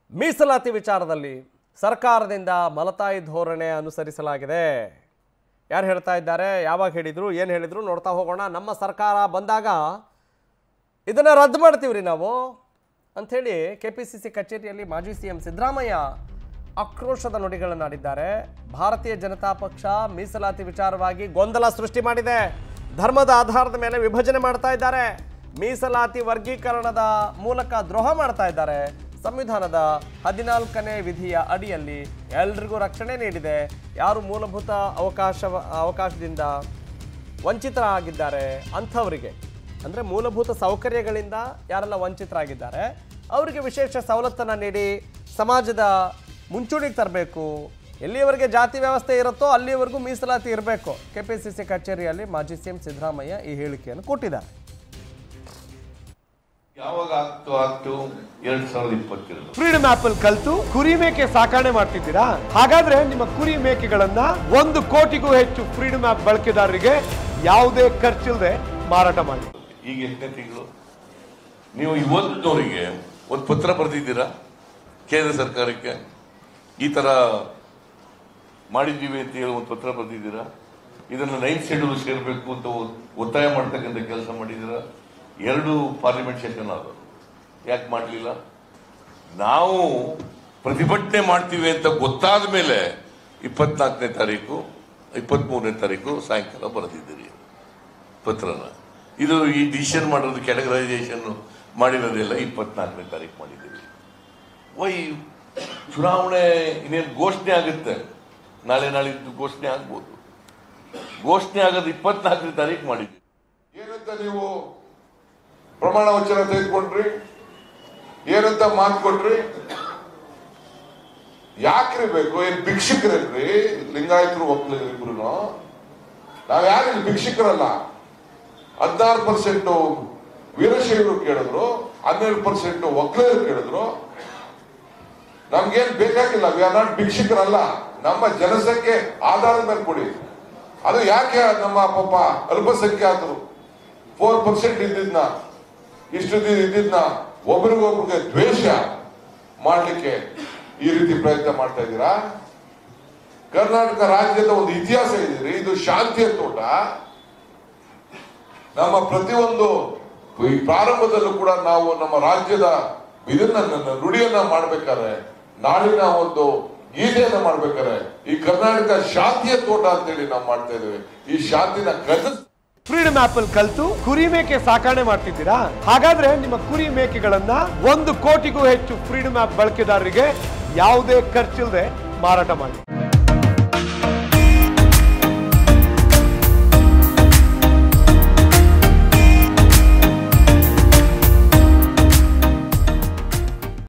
ಮೀಸಲಾತಿ ವಿಚಾರದಲ್ಲಿ ಸರ್ಕಾರದಿಂದ ಮಲತಾಯಿ ಧೋರಣೆ ಅನುಸರಿಸಲಾಗಿದೆ ಯಾರು ಹೇಳ್ತಾ ಇದ್ದಾರೆ ಯಾವಾಗ ಹೇಳಿದರು ಏನು ಹೇಳಿದರು ನೋಡ್ತಾ ಹೋಗೋಣ ನಮ್ಮ ಸರ್ಕಾರ ಬಂದಾಗ ಇದನ್ನು ರದ್ದು ಮಾಡ್ತೀವ್ರಿ ನಾವು ಅಂಥೇಳಿ ಕೆ ಪಿ ಸಿ ಸಿ ಕಚೇರಿಯಲ್ಲಿ ಮಾಜಿ ಸಿ ಎಂ ಸಿದ್ದರಾಮಯ್ಯ ಆಕ್ರೋಶದ ನುಡಿಗಳನ್ನಾಡಿದ್ದಾರೆ ಭಾರತೀಯ ಜನತಾ ಪಕ್ಷ ಮೀಸಲಾತಿ ವಿಚಾರವಾಗಿ ಗೊಂದಲ ಸೃಷ್ಟಿ ಮಾಡಿದೆ ಧರ್ಮದ ಆಧಾರದ ಮೇಲೆ ವಿಭಜನೆ ಮಾಡ್ತಾ ಇದ್ದಾರೆ ಮೀಸಲಾತಿ ವರ್ಗೀಕರಣದ ಮೂಲಕ ದ್ರೋಹ ಮಾಡ್ತಾ ಇದ್ದಾರೆ ಸಂವಿಧಾನದ ಹದಿನಾಲ್ಕನೇ ವಿಧಿಯ ಅಡಿಯಲ್ಲಿ ಎಲ್ರಿಗೂ ರಕ್ಷಣೆ ನೀಡಿದೆ ಯಾರು ಮೂಲಭೂತ ಅವಕಾಶ ಅವಕಾಶದಿಂದ ವಂಚಿತರಾಗಿದ್ದಾರೆ ಅಂಥವರಿಗೆ ಅಂದರೆ ಮೂಲಭೂತ ಸೌಕರ್ಯಗಳಿಂದ ಯಾರೆಲ್ಲ ವಂಚಿತರಾಗಿದ್ದಾರೆ ಅವರಿಗೆ ವಿಶೇಷ ಸವಲತ್ತನ್ನು ನೀಡಿ ಸಮಾಜದ ಮುಂಚೂಣಿಗೆ ತರಬೇಕು ಎಲ್ಲಿಯವರೆಗೆ ಜಾತಿ ವ್ಯವಸ್ಥೆ ಇರುತ್ತೋ ಅಲ್ಲಿಯವರೆಗೂ ಮೀಸಲಾತಿ ಇರಬೇಕು ಕೆ ಪಿ ಸಿ ಸಿ ಕಚೇರಿಯಲ್ಲಿ ಮಾಜಿ ಸಿ ಎಂ ಸಿದ್ದರಾಮಯ್ಯ ಈ ಹೇಳಿಕೆಯನ್ನು ಕೊಟ್ಟಿದ್ದಾರೆ ಯಾವಾಗ ಆಗ್ತು ಆಗ್ತು ಎರಡ್ ಸಾವಿರದ ಇಪ್ಪತ್ತೆರಡು ಫ್ರೀಡಮ್ ಆಪ್ ಅಲ್ಲಿ ಕಲ್ತು ಕುರಿ ಮೇಕೆ ಸಾಕಣೆ ಮಾಡ್ತಿದ್ದೀರಾ ಹಾಗಾದ್ರೆ ನಿಮ್ಮ ಕುರಿ ಮೇಕೆಗಳನ್ನ ಒಂದು ಕೋಟಿಗೂ ಹೆಚ್ಚು ಫ್ರೀಡಮ್ ಆಪ್ ಬಳಕೆದಾರರಿಗೆ ಯಾವುದೇ ಖರ್ಚಿಲ್ಲದೆ ಮಾರಾಟ ಮಾಡಿ ಈಗ ಎಷ್ಟನೇ ತಿಂಗಳು ನೀವು ಇವತ್ತಿನವರಿಗೆ ಒಂದು ಪತ್ರ ಬರೆದಿದ್ದೀರಾ ಕೇಂದ್ರ ಸರ್ಕಾರಕ್ಕೆ ಈ ತರ ಮಾಡಿದ್ದೀವಿ ಅಂತ ಹೇಳಿ ಒಂದು ಪತ್ರ ಬರೆದಿದ್ದೀರಾ ಇದನ್ನ ನೈನ್ ಶೆಡ್ಯೂಲ್ ಸೇರ್ಬೇಕು ಅಂತ ಒ- ಒತ್ತಾಯ ಮಾಡ್ತಕ್ಕಂಥ ಕೆಲಸ ಮಾಡಿದ್ದೀರಾ ಎರಡು ಪಾರ್ಲಿಮೆಂಟ್ ಸೆಷನ್ ಆದವು ಯಾಕೆ ಮಾಡಲಿಲ್ಲ ನಾವು ಪ್ರತಿಭಟನೆ ಮಾಡ್ತೀವಿ ಅಂತ ಗೊತ್ತಾದ ಮೇಲೆ ಇಪ್ಪತ್ನಾಲ್ಕನೇ ತಾರೀಕು ಇಪ್ಪತ್ಮೂರನೇ ತಾರೀಕು ಸಾಯಂಕಾಲ ಬರೆದಿದ್ದೀರಿ ಪತ್ರನ ಇದು ಈ ಡಿಸಿಷನ್ ಮಾಡೋದು ಕ್ಯಾಟಗರೈಸೇಷನ್ ಮಾಡಿರೋದೆಲ್ಲ ಇಪ್ಪತ್ನಾಲ್ಕನೇ ತಾರೀಕು ಮಾಡಿದ್ದೀವಿ ವೈ ಚುನಾವಣೆ ಇನ್ನೇನು ಘೋಷಣೆ ಆಗುತ್ತೆ ನಾಳೆ ನಾಳಿದ್ದು ಘೋಷಣೆ ಆಗ್ಬೋದು ಘೋಷಣೆ ಆಗೋದು ಇಪ್ಪತ್ನಾಲ್ಕನೇ ತಾರೀಕು ಮಾಡಿದ್ದೀವಿ ಏನಂತ ನೀವು ಪ್ರಮಾಣ ವಚನ ತೆಗೆದುಕೊಂಡ್ರಿ ಏನಂತ ಮಾತು ಕೊಟ್ರಿ ಯಾಕ್ರಿ ಬೇಕು ಏನ್ ಭಿಕ್ಷುಕರಲ್ರಿ ಲಿಂಗಾಯತರು ಒಕ್ಕಲಿಗರು ಇಬ್ರು ನಾವ್ ಯಾರು ಇಲ್ಲಿ ಭಿಕ್ಷುಕರಲ್ಲ ಹದಿನಾರು ಪರ್ಸೆಂಟ್ ವೀರಶೈವರು ಕೇಳಿದ್ರು ಹನ್ನೆರಡು ಪರ್ಸೆಂಟ್ ಒಕ್ಕಲಿಗರು ಕೇಳಿದ್ರು ನಮ್ಗೇನ್ ಬೇಕಾಗಿಲ್ಲ ವಿ ಆರ್ ನಾಟ್ ಭಿಕ್ಷುಕರಲ್ಲ ನಮ್ಮ ಜನಸಂಖ್ಯೆ ಆಧಾರದ ಮೇಲೆ ಕೊಡಿ ಅದು ಯಾಕೆ ನಮ್ಮ ಪಾಪ ಅಲ್ಪಸಂಖ್ಯಾತರು ಫೋರ್ ಪರ್ಸೆಂಟ್ ಇದ್ದಿದ್ನ ಇಷ್ಟು ದಿನ ಇದ್ದಿದ್ನ ಒಬ್ರಿಗೊಬ್ರಿಗೆ ದ್ವೇಷ ಮಾಡ್ಲಿಕ್ಕೆ ಈ ರೀತಿ ಪ್ರಯತ್ನ ಮಾಡ್ತಾ ಇದ್ದೀರಾ ಕರ್ನಾಟಕ ರಾಜ್ಯದ ಒಂದು ಇತಿಹಾಸ ಇದೆ ಇದು ಶಾಂತಿಯ ತೋಟ ನಮ್ಮ ಪ್ರತಿಯೊಂದು ಈ ಪ್ರಾರಂಭದಲ್ಲೂ ಕೂಡ ನಾವು ನಮ್ಮ ರಾಜ್ಯದ ಇದನ್ನ ನನ್ನ ನುಡಿಯನ್ನ ಮಾಡ್ಬೇಕಾದ್ರೆ ನಾಡಿನ ಒಂದು ಗೀತೆಯನ್ನ ಮಾಡ್ಬೇಕಾದ್ರೆ ಈ ಕರ್ನಾಟಕ ಶಾಂತಿಯ ತೋಟ ಅಂತೇಳಿ ನಾವು ಮಾಡ್ತಾ ಇದ್ದೇವೆ ಈ ಶಾಂತಿನ ಕದ ಫ್ರೀಡಮ್ ಆಪ್ ಅಲ್ಲಿ ಕಲ್ತು ಕುರಿ ಮೇಕೆ ಸಾಕಣೆ ಮಾಡ್ತಿದ್ದೀರಾ ಹಾಗಾದ್ರೆ ನಿಮ್ಮ ಕುರಿ ಮೇಕೆಗಳನ್ನ ಒಂದು ಕೋಟಿಗೂ ಹೆಚ್ಚು ಫ್ರೀಡಮ್ ಆಪ್ ಬಳಕೆದಾರರಿಗೆ ಯಾವುದೇ ಖರ್ಚಿಲ್ಲದೆ ಮಾರಾಟ ಮಾಡಿ